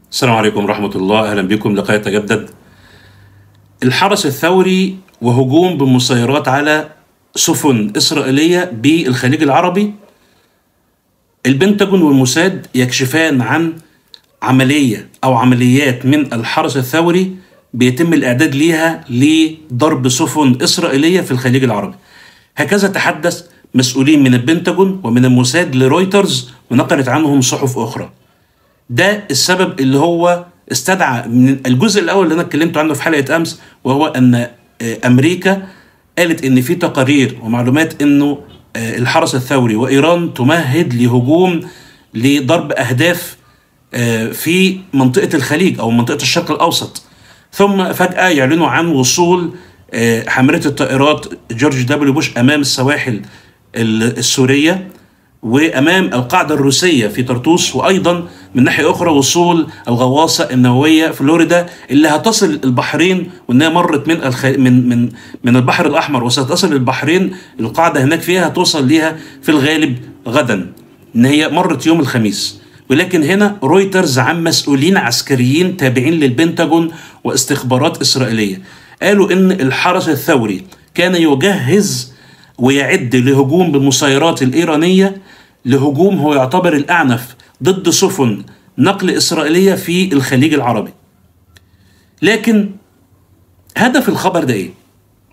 السلام عليكم ورحمة الله أهلا بكم لقاء يتجدد الحرس الثوري وهجوم بمسيرات على سفن إسرائيلية بالخليج العربي البنتاجون والموساد يكشفان عن عملية أو عمليات من الحرس الثوري بيتم الإعداد ليها لضرب سفن إسرائيلية في الخليج العربي هكذا تحدث مسؤولين من البنتاجون ومن الموساد لرويترز ونقلت عنهم صحف أخرى ده السبب اللي هو استدعى من الجزء الاول اللي انا اتكلمت عنه في حلقه امس وهو ان آه، امريكا قالت ان في تقارير ومعلومات انه آه، الحرس الثوري وايران تمهد لهجوم لضرب اهداف آه، في منطقه الخليج او منطقه الشرق الاوسط ثم فجاه يعلنوا عن وصول آه، حامله الطائرات جورج دبليو بوش امام السواحل ال- السوريه وامام القاعده الروسيه في طرطوس وايضا من ناحيه اخرى وصول الغواصه النوويه فلوريدا اللي هتصل البحرين وانها مرت من الخ... من من من البحر الاحمر وستصل البحرين القاعده هناك فيها هتوصل ليها في الغالب غدا ان هي مرت يوم الخميس ولكن هنا رويترز عن مسؤولين عسكريين تابعين للبنتاجون واستخبارات اسرائيليه قالوا ان الحرس الثوري كان يجهز ويعد لهجوم بالمسيرات الإيرانية لهجوم هو يعتبر الأعنف ضد سفن نقل إسرائيلية في الخليج العربي لكن هدف الخبر ده إيه؟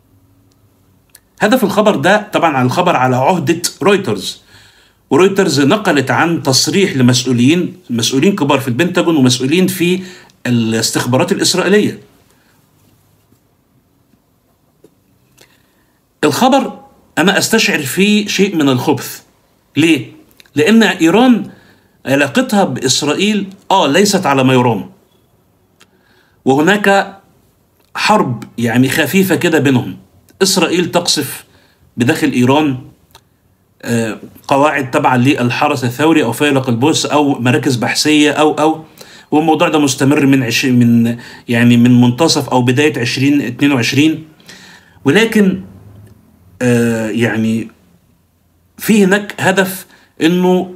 هدف الخبر ده طبعا على الخبر على عهدة رويترز ورويترز نقلت عن تصريح لمسؤولين مسؤولين كبار في البنتاجون ومسؤولين في الاستخبارات الإسرائيلية الخبر انا استشعر فيه شيء من الخبث ليه لان ايران علاقتها باسرائيل اه ليست على ما يرام وهناك حرب يعني خفيفه كده بينهم اسرائيل تقصف بداخل ايران آه، قواعد تبعا للحرس الثوري او فيلق البوس او مراكز بحثيه او او والموضوع ده مستمر من عش من يعني من منتصف او بدايه 2022 ولكن آه، يعني في هناك هدف انه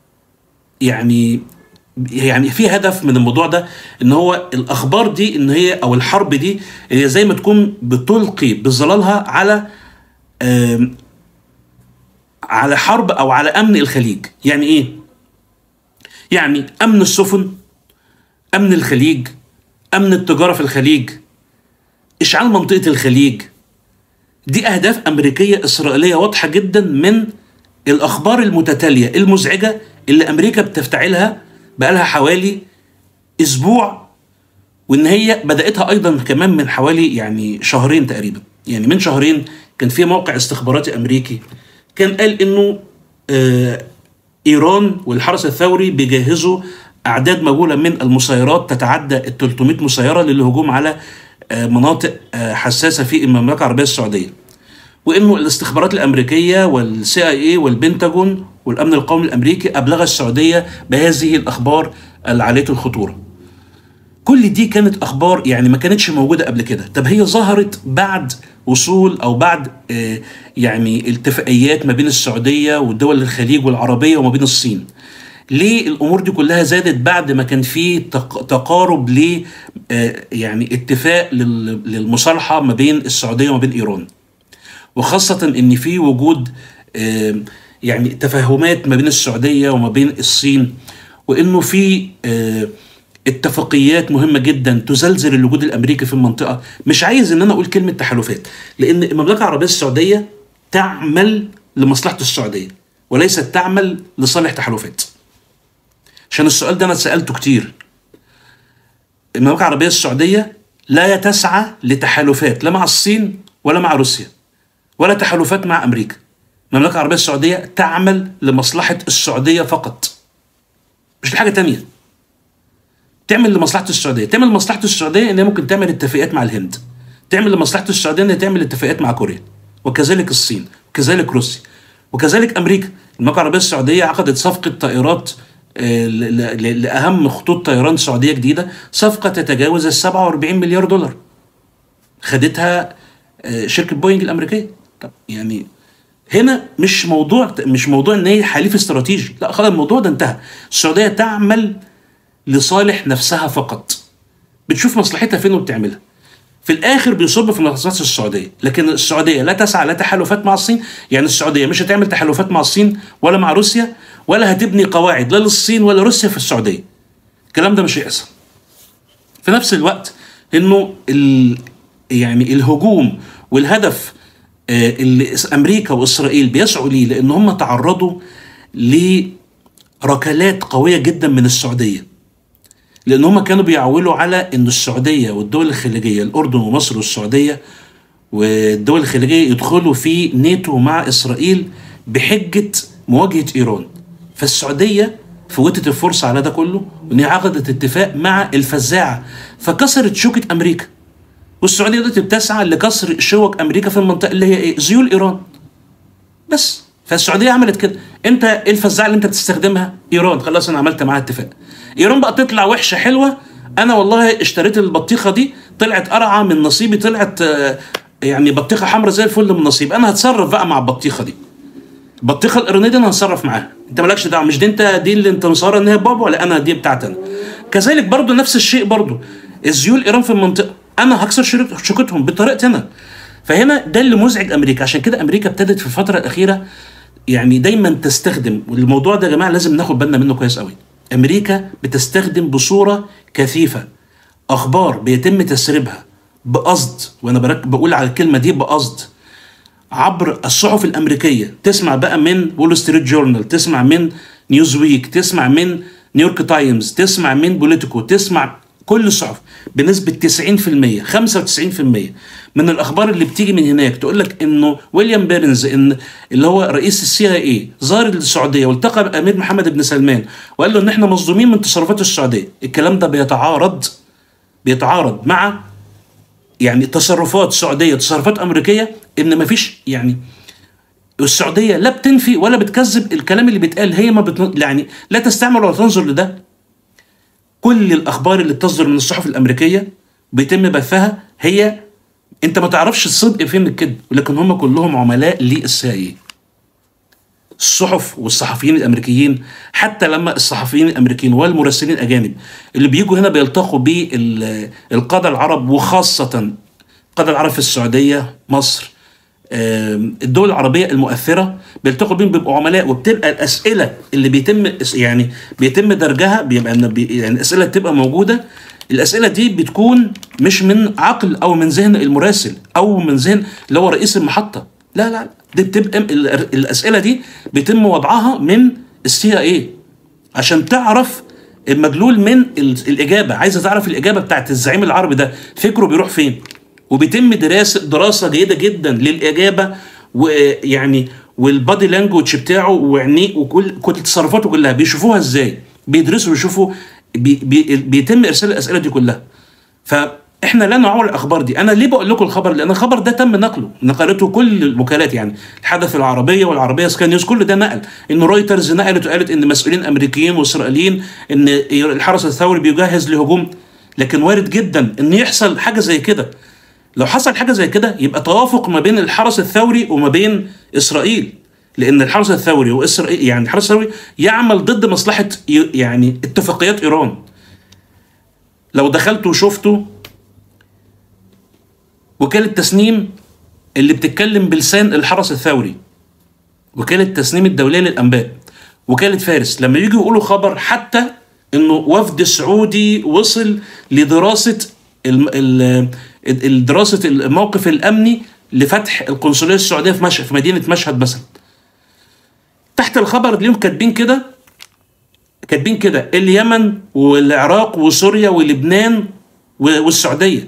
يعني يعني في هدف من الموضوع ده ان هو الاخبار دي ان هي او الحرب دي هي زي ما تكون بتلقي بظلالها على آم، على حرب او على امن الخليج يعني ايه يعني امن السفن امن الخليج امن التجاره في الخليج اشعال منطقه الخليج دي اهداف امريكيه اسرائيليه واضحه جدا من الاخبار المتتاليه المزعجه اللي امريكا بتفتعلها بقالها حوالي اسبوع وان هي بداتها ايضا كمان من حوالي يعني شهرين تقريبا يعني من شهرين كان في موقع استخباراتي امريكي كان قال انه آه ايران والحرس الثوري بيجهزوا اعداد مهوله من المسيرات تتعدى ال 300 مسيره للهجوم على آه مناطق آه حساسه في المملكه العربيه السعوديه وانه الاستخبارات الامريكيه والسي اي اي والبنتاجون والامن القومي الامريكي ابلغ السعوديه بهذه الاخبار العاليه الخطوره. كل دي كانت اخبار يعني ما كانتش موجوده قبل كده، طب هي ظهرت بعد وصول او بعد آه يعني اتفاقيات ما بين السعوديه ودول الخليج والعربيه وما بين الصين. ليه الامور دي كلها زادت بعد ما كان في تق- تقارب ل آه يعني اتفاق لل- للمصالحه ما بين السعوديه وما بين ايران. وخاصة إن في وجود آم، يعني تفاهمات ما بين السعودية وما بين الصين وإنه في آه، اتفاقيات مهمة جدا تزلزل الوجود الأمريكي في المنطقة مش عايز إن أنا أقول كلمة تحالفات لأن المملكة العربية السعودية تعمل لمصلحة السعودية وليست تعمل لصالح تحالفات عشان السؤال ده أنا سألته كتير المملكة العربية السعودية لا تسعى لتحالفات لا مع الصين ولا مع روسيا ولا تحالفات مع امريكا المملكه العربيه السعوديه تعمل لمصلحه السعوديه فقط مش لحاجه تانية تعمل لمصلحه السعوديه تعمل لمصلحه السعوديه ان هي ممكن تعمل اتفاقيات مع الهند تعمل لمصلحه السعوديه ان هي تعمل اتفاقيات مع كوريا وكذلك الصين وكذلك روسيا وكذلك امريكا المملكه العربيه السعوديه عقدت صفقه طائرات آه، ل- ل- لاهم خطوط طيران سعوديه جديده صفقه تتجاوز ال 47 مليار دولار خدتها آه، شركه بوينج الامريكيه طب يعني هنا مش موضوع مش موضوع ان هي حليف استراتيجي لا خلاص الموضوع ده انتهى السعوديه تعمل لصالح نفسها فقط بتشوف مصلحتها فين وبتعملها في الاخر بيصب في مصلحه السعوديه لكن السعوديه لا تسعى لا تحالفات مع الصين يعني السعوديه مش هتعمل تحالفات مع الصين ولا مع روسيا ولا هتبني قواعد لا للصين ولا روسيا في السعوديه الكلام ده مش هيحصل في نفس الوقت انه ال يعني الهجوم والهدف آه، اللي امريكا واسرائيل بيسعوا ليه لان هم تعرضوا لركلات قويه جدا من السعوديه لان هم كانوا بيعولوا على ان السعوديه والدول الخليجيه الاردن ومصر والسعوديه والدول الخليجيه يدخلوا في ناتو مع اسرائيل بحجه مواجهه ايران فالسعوديه فوتت الفرصه على ده كله وان هي عقدت اتفاق مع الفزاعه فكسرت شوكه امريكا والسعوديه دلوقتي بتسعى لكسر شوك امريكا في المنطقه اللي هي ايه؟ ذيول ايران. بس فالسعوديه عملت كده، انت ايه الفزاعه اللي انت بتستخدمها؟ ايران خلاص انا عملت معاها اتفاق. ايران بقى تطلع وحشه حلوه انا والله اشتريت البطيخه دي طلعت قرعه من نصيبي طلعت آه، يعني بطيخه حمراء زي الفل من نصيب انا هتصرف بقى مع البطيخه دي. البطيخه الايرانيه دي انا هتصرف معاها انت مالكش دعوه مش دي انت دي اللي انت مصارى ان هي بابا ولا انا دي بتاعتي انا كذلك برضو نفس الشيء برضو الزيول ايران في المنطقه انا هكسر شرك- شوكتهم بطريقتي انا فهنا ده اللي مزعج امريكا عشان كده امريكا ابتدت في الفتره الاخيره يعني دايما تستخدم والموضوع ده يا جماعه لازم ناخد بالنا منه كويس قوي امريكا بتستخدم بصوره كثيفه اخبار بيتم تسريبها بقصد وانا برك- بقول على الكلمه دي بقصد عبر الصحف الامريكيه تسمع بقى من وول ستريت جورنال تسمع من نيوز ويك تسمع من نيويورك تايمز تسمع من بوليتيكو تسمع كل الصحف بنسبه 90% 95% من الاخبار اللي بتيجي من هناك تقول لك انه ويليام بيرنز ان اللي هو رئيس السي اي اي زار السعوديه والتقى بامير محمد بن سلمان وقال له ان احنا مصدومين من تصرفات السعوديه الكلام ده بيتعارض بيتعارض مع يعني تصرفات سعوديه تصرفات امريكيه ان مفيش يعني السعوديه لا بتنفي ولا بتكذب الكلام اللي بيتقال هي ما بتن... يعني لا تستعمل ولا تنظر لده كل الاخبار اللي بتصدر من الصحف الامريكيه بيتم بثها هي انت ما تعرفش الصدق فين من الكذب لكن هم كلهم عملاء للسي الصحف والصحفيين الامريكيين حتى لما الصحفيين الامريكيين والمراسلين الاجانب اللي بيجوا هنا بيلتقوا بالقاده العرب وخاصه القاده العرب في السعوديه مصر آم، الدول العربيه المؤثره بيلتقوا بيهم بيبقوا عملاء وبتبقى الاسئله اللي بيتم يعني بيتم درجها بيبقى إن بي- يعني الاسئله بتبقى موجوده الاسئله دي بتكون مش من عقل او من ذهن المراسل او من ذهن اللي هو رئيس المحطه لا لا دي بتبقى ال- الاسئله دي بيتم وضعها من السي اي عشان تعرف المدلول من ال- الاجابه عايزه تعرف الاجابه بتاعت الزعيم العربي ده فكره بيروح فين وبيتم دراسه دراسه جيده جدا للاجابه ويعني والبادي لانجوج بتاعه وعينيه وكل كل تصرفاته كلها بيشوفوها ازاي بيدرسوا ويشوفوا بي بي بيتم ارسال الاسئله دي كلها فاحنا لا نعول الاخبار دي انا ليه بقول لكم الخبر لان الخبر ده تم نقله نقلته كل الوكالات يعني الحدث العربيه والعربيه سكاي نيوز كل ده نقل ان رويترز نقلت وقالت ان مسؤولين امريكيين واسرائيليين ان الحرس الثوري بيجهز لهجوم لكن وارد جدا ان يحصل حاجه زي كده لو حصل حاجه زي كده يبقى توافق ما بين الحرس الثوري وما بين اسرائيل لان الحرس الثوري واسرائيل يعني الحرس الثوري يعمل ضد مصلحه ي- يعني اتفاقيات ايران لو دخلتوا وشفتوا وكاله تسنيم اللي بتتكلم بلسان الحرس الثوري وكاله تسنيم الدوليه للانباء وكاله فارس لما يجوا يقولوا خبر حتى انه وفد سعودي وصل لدراسه الم- ال- ال- دراسه الموقف الامني لفتح القنصليه السعوديه في مشهد في مدينه مشهد مثلا تحت الخبر اليوم كاتبين كده كاتبين كده اليمن والعراق وسوريا ولبنان و- والسعوديه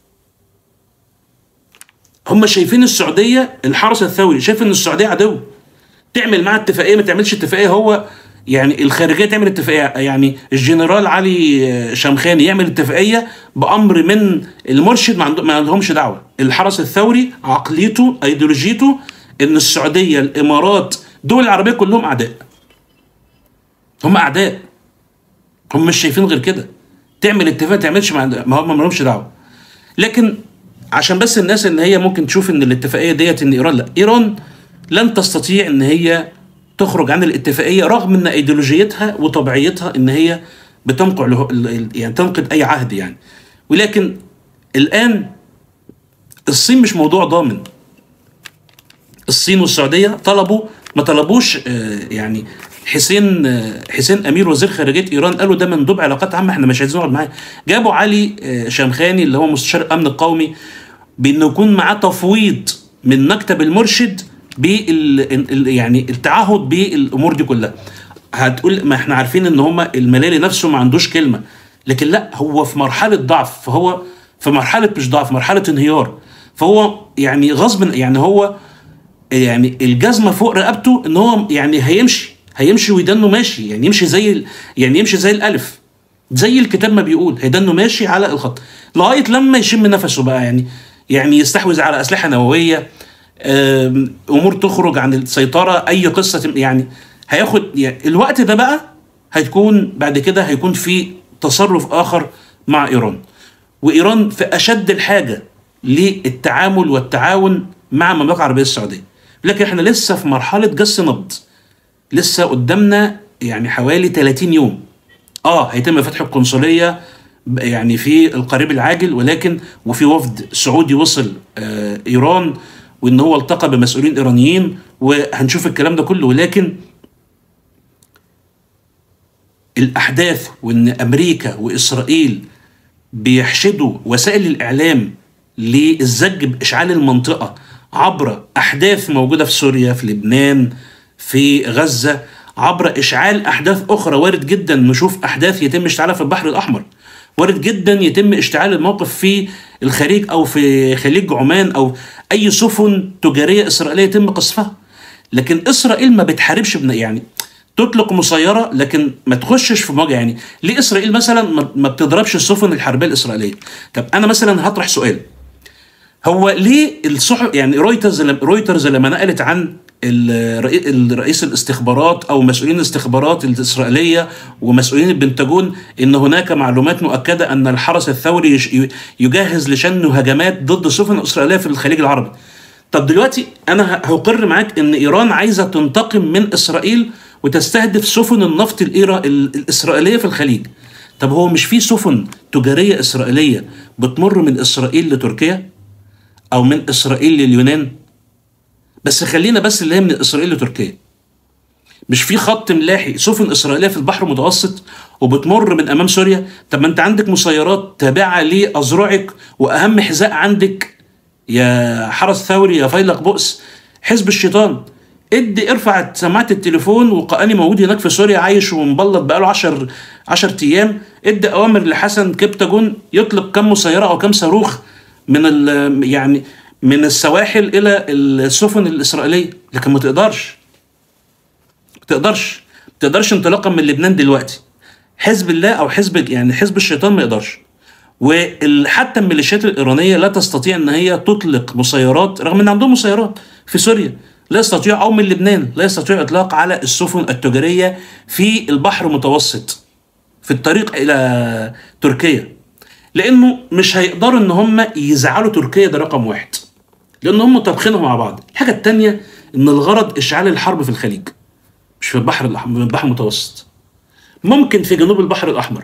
هم شايفين السعوديه الحرس الثوري شايف ان السعوديه عدو تعمل معاه اتفاقيه ما تعملش اتفاقيه هو يعني الخارجيه تعمل اتفاقيه يعني الجنرال علي شمخاني يعمل اتفاقيه بامر من المرشد ما, عنده ما عندهمش دعوه الحرس الثوري عقليته ايديولوجيته ان السعوديه الامارات دول العربيه كلهم اعداء هم اعداء هم مش شايفين غير كده تعمل اتفاق تعملش مع ما هم ما لهمش دعوه لكن عشان بس الناس ان هي ممكن تشوف ان الاتفاقيه ديت ان ايران لا ايران لن تستطيع ان هي تخرج عن الاتفاقيه رغم ان ايديولوجيتها وطبيعيتها ان هي بتنقع له ال- ال- يعني تنقض اي عهد يعني ولكن الان الصين مش موضوع ضامن الصين والسعوديه طلبوا ما طلبوش آه، يعني حسين آه، حسين امير وزير خارجيه ايران قالوا ده مندوب علاقات عامه احنا مش عايزين نقعد معاه جابوا علي آه، شمخاني اللي هو مستشار الامن القومي بانه يكون معاه تفويض من مكتب المرشد بال ال- يعني التعهد بالامور دي كلها هتقول ما احنا عارفين ان هما الملالي نفسه ما عندوش كلمه لكن لا هو في مرحله ضعف فهو في مرحله مش ضعف مرحله انهيار فهو يعني غصب يعني هو يعني الجزمه فوق رقبته ان هو يعني هيمشي هيمشي ويدنه ماشي يعني يمشي زي ال- يعني يمشي زي الالف زي الكتاب ما بيقول هيدنه ماشي على الخط لغايه لما يشم نفسه بقى يعني يعني يستحوذ على اسلحه نوويه آم، امور تخرج عن السيطره اي قصه تم- يعني هياخد يعني الوقت ده بقى هتكون بعد كده هيكون في تصرف اخر مع ايران وايران في اشد الحاجه للتعامل والتعاون مع المملكه العربيه السعوديه لكن احنا لسه في مرحله جس نبض لسه قدامنا يعني حوالي 30 يوم اه هيتم فتح القنصليه ب- يعني في القريب العاجل ولكن وفي وفد سعودي وصل آه ايران وان هو التقى بمسؤولين ايرانيين وهنشوف الكلام ده كله ولكن الاحداث وان امريكا واسرائيل بيحشدوا وسائل الاعلام للزج باشعال المنطقه عبر احداث موجوده في سوريا في لبنان في غزه عبر اشعال احداث اخرى وارد جدا نشوف احداث يتم اشتعالها في البحر الاحمر وارد جدا يتم اشتعال الموقف في الخليج او في خليج عمان او اي سفن تجاريه اسرائيليه يتم قصفها لكن اسرائيل ما بتحاربش بن يعني تطلق مسيره لكن ما تخشش في مواجهه يعني ليه اسرائيل مثلا ما- ما بتضربش السفن الحربيه الاسرائيليه طب انا مثلا هطرح سؤال هو ليه الصحف يعني رويترز رويترز لما نقلت عن الرئي- الرئيس الاستخبارات او مسؤولين الاستخبارات الاسرائيليه ومسؤولين البنتاجون ان هناك معلومات مؤكده ان الحرس الثوري يش- يجهز لشن هجمات ضد السفن الاسرائيليه في الخليج العربي. طب دلوقتي انا ه- هقر معاك ان ايران عايزه تنتقم من اسرائيل وتستهدف سفن النفط الإيرا ال- الاسرائيليه في الخليج. طب هو مش في سفن تجاريه اسرائيليه بتمر من اسرائيل لتركيا؟ او من اسرائيل لليونان بس خلينا بس اللي هي من اسرائيل لتركيا مش في خط ملاحي سفن اسرائيليه في البحر المتوسط وبتمر من امام سوريا طب ما انت عندك مسيرات تابعه لاذرعك واهم حذاء عندك يا حرس ثوري يا فيلق بؤس حزب الشيطان ادي ارفع سماعه التليفون وقاني موجود هناك في سوريا عايش ومبلط بقاله 10 10 ايام ادي اوامر لحسن كبتاجون يطلق كم مسيره او كم صاروخ من ال- يعني من السواحل الى السفن الاسرائيليه لكن ما تقدرش ما تقدرش ما تقدرش انطلاقا من لبنان دلوقتي حزب الله او حزب يعني حزب الشيطان ما يقدرش وحتى الميليشيات الايرانيه لا تستطيع ان هي تطلق مسيرات رغم ان عندهم مسيرات في سوريا لا يستطيع او من لبنان لا يستطيع اطلاق على السفن التجاريه في البحر المتوسط في الطريق الى تركيا لانه مش هيقدروا ان هم يزعلوا تركيا ده رقم واحد لان هم طابخينها مع بعض الحاجه الثانيه ان الغرض اشعال الحرب في الخليج مش في البحر الاحمر في البحر المتوسط ممكن في جنوب البحر الاحمر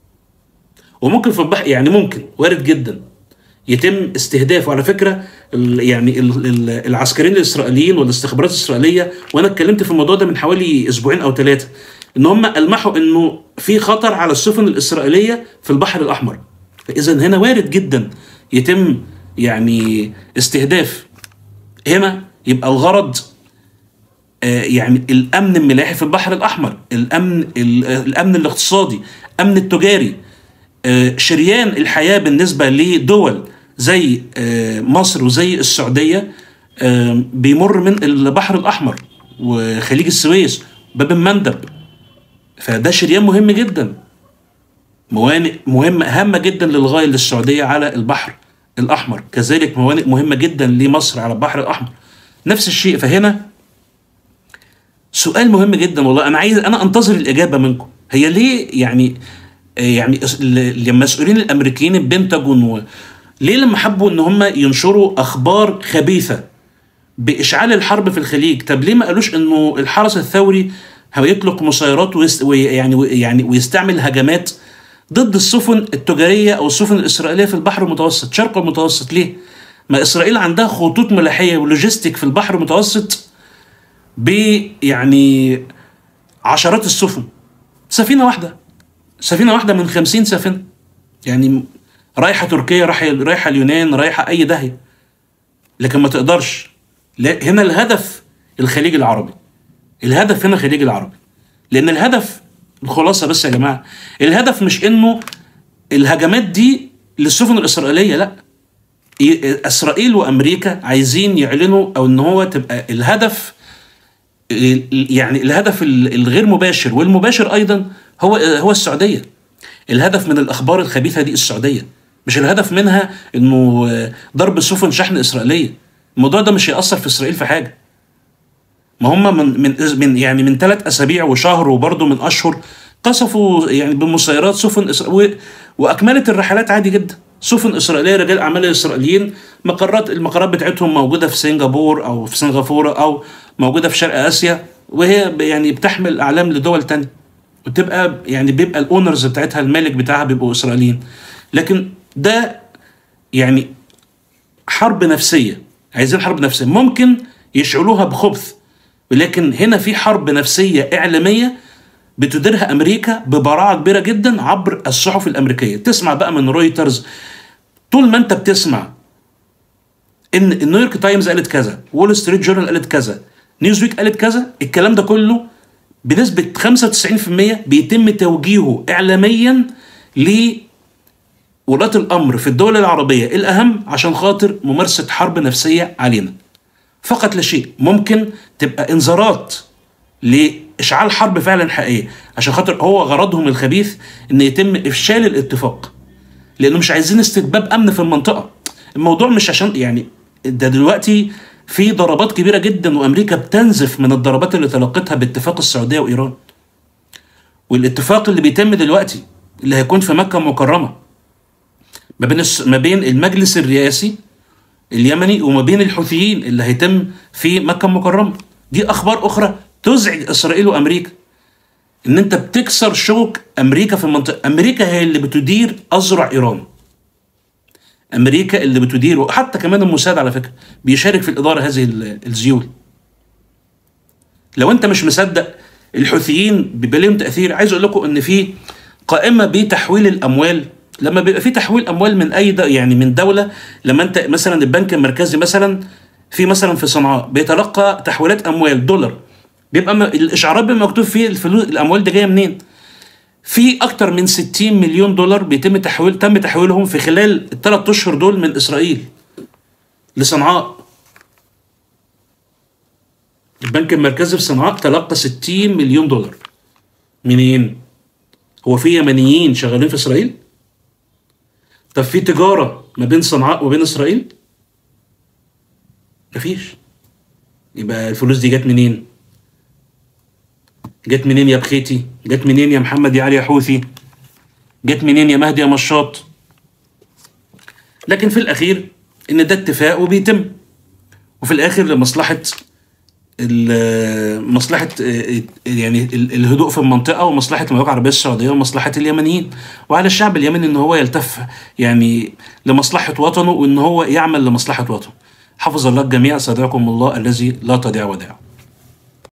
وممكن في البحر يعني ممكن وارد جدا يتم استهداف وعلى فكره ال- يعني ال- ال- العسكريين الاسرائيليين والاستخبارات الاسرائيليه وانا اتكلمت في الموضوع ده من حوالي اسبوعين او ثلاثه ان هم المحوا انه في خطر على السفن الاسرائيليه في البحر الاحمر فاذا هنا وارد جدا يتم يعني استهداف هنا يبقى الغرض آه، يعني الامن الملاحي في البحر الاحمر الامن ال- الامن الاقتصادي الامن التجاري آه، شريان الحياه بالنسبه لدول زي آه، مصر وزي السعوديه آه، بيمر من البحر الاحمر وخليج السويس باب المندب فده شريان مهم جدا موانئ مهمة هامة جدا للغاية للسعودية على البحر الأحمر كذلك موانئ مهمة جدا لمصر على البحر الأحمر نفس الشيء فهنا سؤال مهم جدا والله أنا عايز أنا أنتظر الإجابة منكم هي ليه يعني يعني المسؤولين الأمريكيين البنتاجون و- ليه لما حبوا إن هم ينشروا أخبار خبيثة بإشعال الحرب في الخليج طب ليه ما قالوش إنه الحرس الثوري هيطلق مسيرات ويست ويعني يعني ويستعمل هجمات ضد السفن التجاريه او السفن الاسرائيليه في البحر المتوسط شرق المتوسط ليه؟ ما اسرائيل عندها خطوط ملاحيه ولوجيستيك في البحر المتوسط ب يعني عشرات السفن سفينه واحده سفينه واحده من خمسين سفينه يعني رايحه تركيا رايحه رايحه اليونان رايحه اي داهيه لكن ما تقدرش لا هنا الهدف الخليج العربي الهدف هنا الخليج العربي لان الهدف الخلاصه بس يا جماعه الهدف مش انه الهجمات دي للسفن الاسرائيليه لا اسرائيل وامريكا عايزين يعلنوا او ان هو تبقى الهدف يعني الهدف الغير مباشر والمباشر ايضا هو هو السعوديه الهدف من الاخبار الخبيثه دي السعوديه مش الهدف منها انه ضرب سفن شحن اسرائيليه الموضوع ده مش هيأثر في اسرائيل في حاجه ما هم من من من يعني من ثلاث اسابيع وشهر وبرضه من اشهر قصفوا يعني بمسيرات سفن إسرائيل واكملت الرحلات عادي جدا سفن اسرائيليه رجال اعمال اسرائيليين مقرات المقرات بتاعتهم موجوده في سنغافور او في سنغافوره او موجوده في شرق اسيا وهي يعني بتحمل اعلام لدول تانية وتبقى يعني بيبقى الاونرز بتاعتها المالك بتاعها بيبقوا اسرائيليين لكن ده يعني حرب نفسيه عايزين حرب نفسيه ممكن يشعلوها بخبث ولكن هنا في حرب نفسيه اعلاميه بتديرها امريكا ببراعه كبيره جدا عبر الصحف الامريكيه تسمع بقى من رويترز طول ما انت بتسمع ان النيويورك تايمز قالت كذا وول ستريت جورنال قالت كذا نيوزويك قالت كذا الكلام ده كله بنسبه 95% بيتم توجيهه اعلاميا لولاة الامر في الدول العربيه الاهم عشان خاطر ممارسه حرب نفسيه علينا فقط لا شيء ممكن تبقى انذارات لاشعال حرب فعلا حقيقيه عشان خاطر هو غرضهم الخبيث ان يتم افشال الاتفاق لانه مش عايزين استتباب امن في المنطقه الموضوع مش عشان يعني ده دلوقتي في ضربات كبيره جدا وامريكا بتنزف من الضربات اللي تلقتها باتفاق السعوديه وايران والاتفاق اللي بيتم دلوقتي اللي هيكون في مكه المكرمه ما بين ما بين المجلس الرئاسي اليمني وما بين الحوثيين اللي هيتم في مكه المكرمه دي اخبار اخرى تزعج اسرائيل وامريكا ان انت بتكسر شوك امريكا في المنطقه امريكا هي اللي بتدير اذرع ايران امريكا اللي بتدير وحتى كمان الموساد على فكره بيشارك في الاداره هذه الزيول لو انت مش مصدق الحوثيين بيبقى لهم تاثير عايز اقول لكم ان في قائمه بتحويل الاموال لما بيبقى في تحويل اموال من اي دولة يعني من دوله لما انت مثلا البنك المركزي مثلا في مثلا في صنعاء بيتلقى تحويلات اموال دولار بيبقى الاشعارات بيبقى مكتوب فيه الفلوس الاموال دي جايه منين في اكتر من 60 مليون دولار بيتم تحويل تم تحويلهم في خلال الثلاث اشهر دول من اسرائيل لصنعاء البنك المركزي في صنعاء تلقى 60 مليون دولار منين هو في يمنيين شغالين في اسرائيل طب في تجاره ما بين صنعاء وبين اسرائيل مفيش يبقى الفلوس دي جت منين جت منين يا بخيتي جت منين يا محمد يا علي يا حوثي جت منين يا مهدي يا مشاط لكن في الاخير ان ده اتفاق وبيتم وفي الاخر لمصلحه مصلحه يعني الهدوء في المنطقه ومصلحه المملكه العربيه السعوديه ومصلحه اليمنيين وعلى الشعب اليمني ان هو يلتف يعني لمصلحه وطنه وان هو يعمل لمصلحه وطنه حفظ الله الجميع استودعكم الله الذي لا تضيع ودائعه